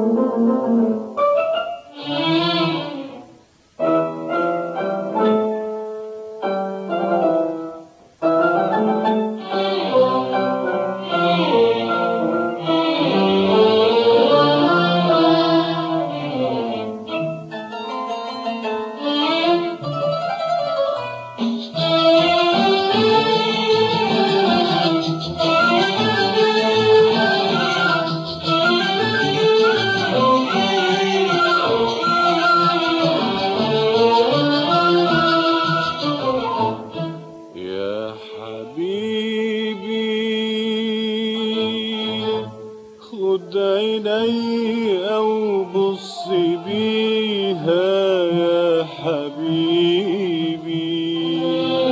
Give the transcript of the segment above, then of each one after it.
يا حبيبي خد عيني او بص بيها يا حبيبي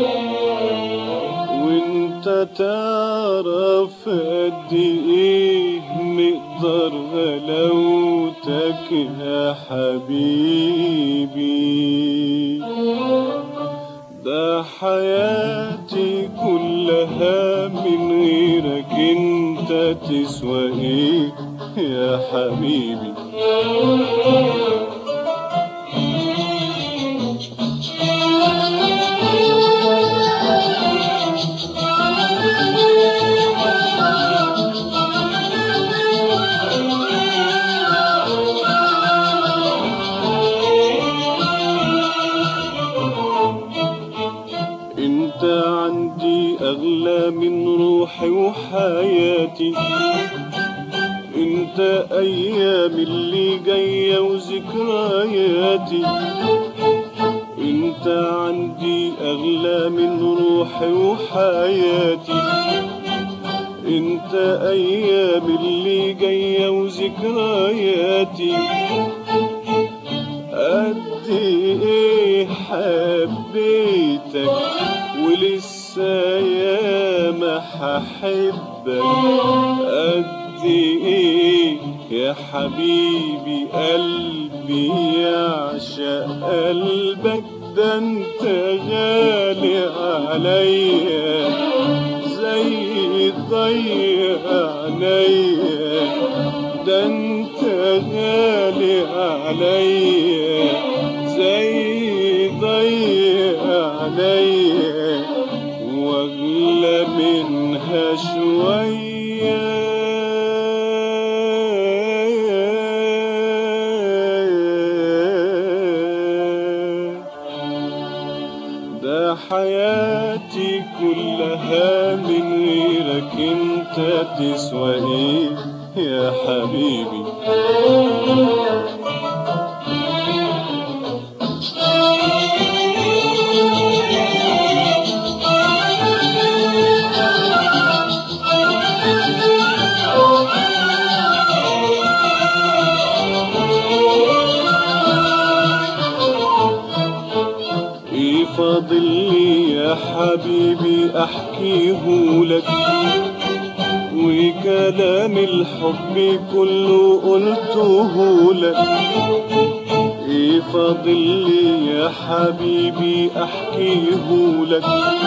وانت تعرف قد ايه مقدار غلاوتك يا حبيبي ده حياتي كلها من غيرك انت تسوى ايه يا حبيبي انت عندي اغلى من روحي وحياتي انت ايام اللي جاية وذكرياتي انت عندي اغلى من روحي وحياتي انت ايام اللي جاية وذكرياتي قد ايه حبيتك ولسه ياما هحبك قد ايه يا حبيبي قلبي يعشق قلبك ده انت غالي عليا زي ضي عينيا ده انت غالي عليا زي ضي عينيا واغلى منها شويه ده حياتي كلها من غيرك انت تسوى ايه يا حبيبي ايه فاضل لي يا حبيبي احكيهولك وكلام الحب كله قلتهولك ايه فاضل لي يا حبيبي احكيهولك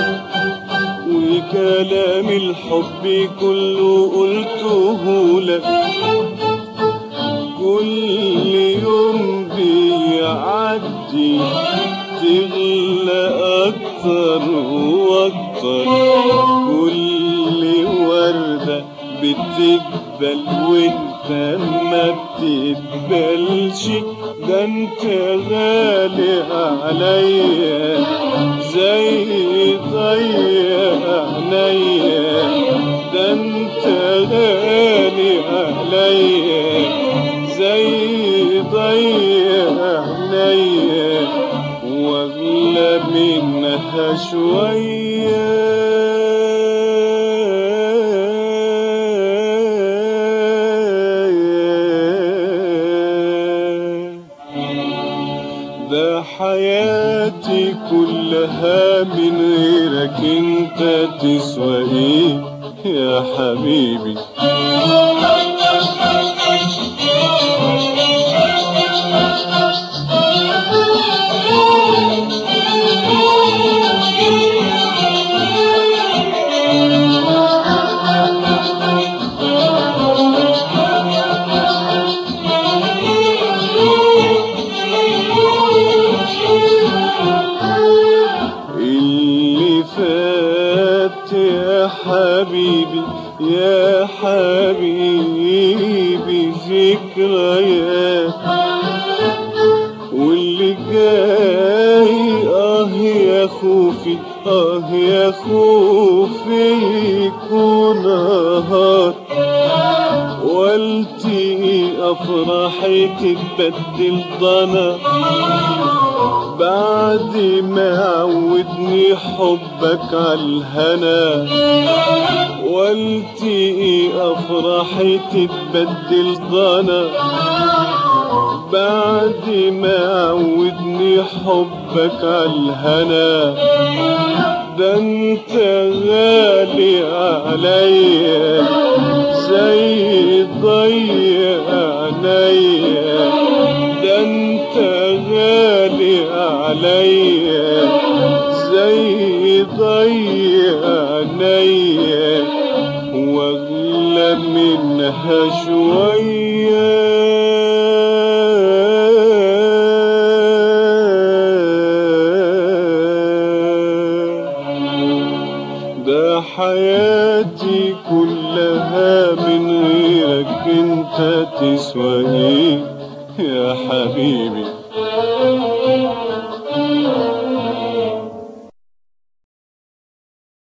وكلام الحب كله قلتهولك كل يوم بيعدي تغلى أكتر وأكتر كل وردة بتقبل وانت ما بتقبلش ده انت غالي عليا زي ضيق عينيا ده انت غالي عليا زي ضيق عينيا واغلى منها شوية ده حياتي كلها من غيرك انت تسوى ايه يا حبيبي ذكريات واللي جاي اه يا خوفي اه يا خوفي يكون نهار والتي افراحي تتبدل ضنا بعد ما عودني حبك عالهنا والتي افراحي تتبدل ضنا بعد ما عودني حبك عالهنا ده انت غالي عليا زي ضي عينيا ده انت غالي عليا زي ضي عينيا واغلى منها شوية ده حياتي كلها من غيرك انت تسوى ايه يا حبيبي